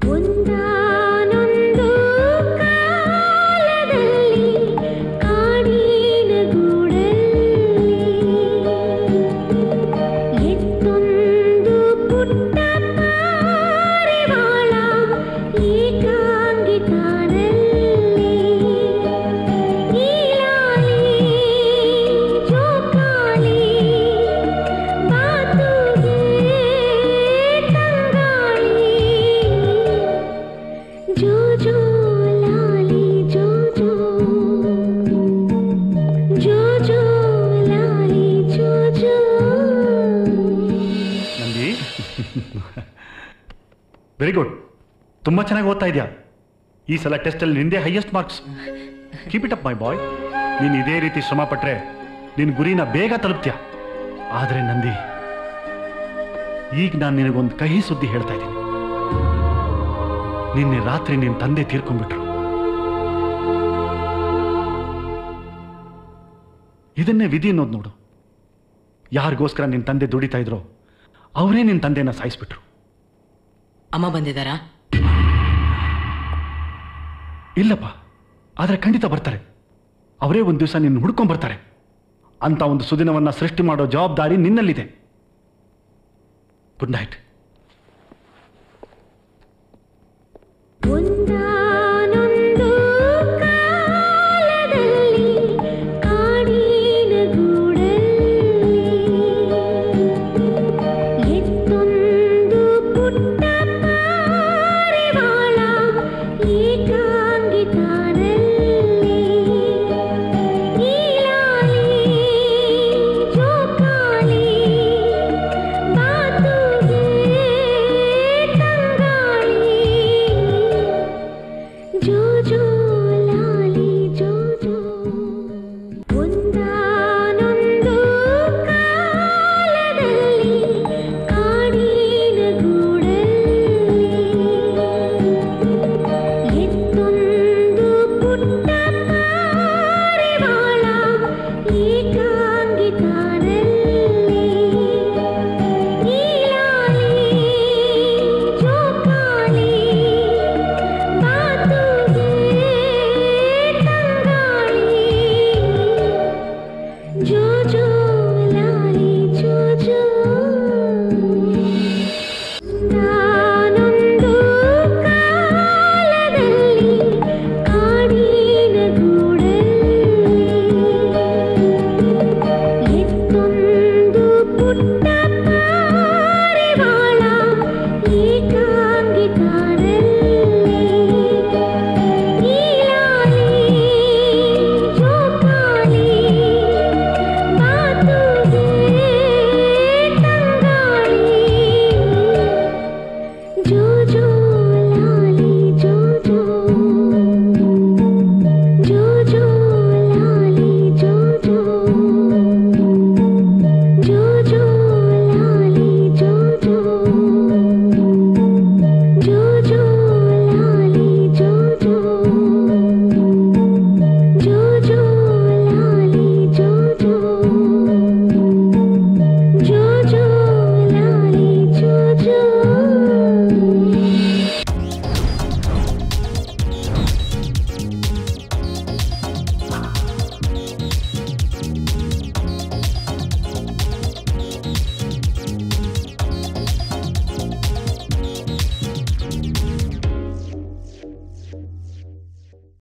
ಒಂದಾನೊಂದು ಕಾಲದಲ್ಲಿ ಕಾಡಿನ ಗೂಡಲ್ಲಿ ಎತ್ತೊಂದು ಪುಟ್ಟ ಪಾರಿವಾಳ ಏಕಾಂಗಿ ತಾನಲ್ಲಿ ಈಲಾಲಿ ಜೋಕಾಲಿ ಮಾತುಗೆ ತಂಗಾಳಿ ಜೋ ಜೋ ಲಾಲಿ ಜೋ ಜೋ ಜೋ ಜೋ ಲಾಲಿ ಜೋ ಜೋ ನಂದಿ ವೆರಿ ಗುಡ್ ತುಂಬ ಚೆನ್ನಾಗಿ ಓದ್ತಾ ಇದೆಯಾ ಈ ಸಲ ಟೆಸ್ಟಲ್ಲಿ ನಿಂದೇ highest marks keep it up my boy ನೀನು ಇದೇ ರೀತಿ ಶ್ರಮ ಪಟ್ರೆ ನಿನ್ನ ಗುರಿನ ಬೇಗ ತಲುಪ್ತೀಯ ಆದರೆ ನಂದಿ ಈಗ ನಾನು ನಿನಗೊಂದು ಕಹಿ ಸುದ್ದಿ ಹೇಳ್ತಾ ಇದ್ದೀನಿ ನಿನ್ನೆ ರಾತ್ರಿ ನಿನ್ನ ತಂದೆ ತೀರ್ಕೊಂಡ್ಬಿಟ್ರು ಇದನ್ನೇ ವಿಧಿ ಅನ್ನೋದು ನೋಡು ಯಾರಿಗೋಸ್ಕರ ನಿನ್ನ ತಂದೆ ದುಡಿತಾ ಇದ್ರೋ ಅವರೇ ನಿನ್ನ ತಂದೆನ ಸಾಯಿಸ್ಬಿಟ್ರು ಅಮ್ಮ ಬಂದಿದ್ದಾರಾ ಇಲ್ಲಪ್ಪ ಆದರೆ ಖಂಡಿತ ಬರ್ತಾರೆ ಅವರೇ ಒಂದು ದಿವಸ ನಿನ್ನ ಹುಡ್ಕೊಂಡ್ ಬರ್ತಾರೆ ಅಂತ ಒಂದು ಸುದಿನವನ್ನ ಸೃಷ್ಟಿ ಮಾಡೋ ಜವಾಬ್ದಾರಿ ನಿನ್ನಲ್ಲಿದೆ ಗುಡ್ ನೈಟ್ ಒಂದಾನೊಂದು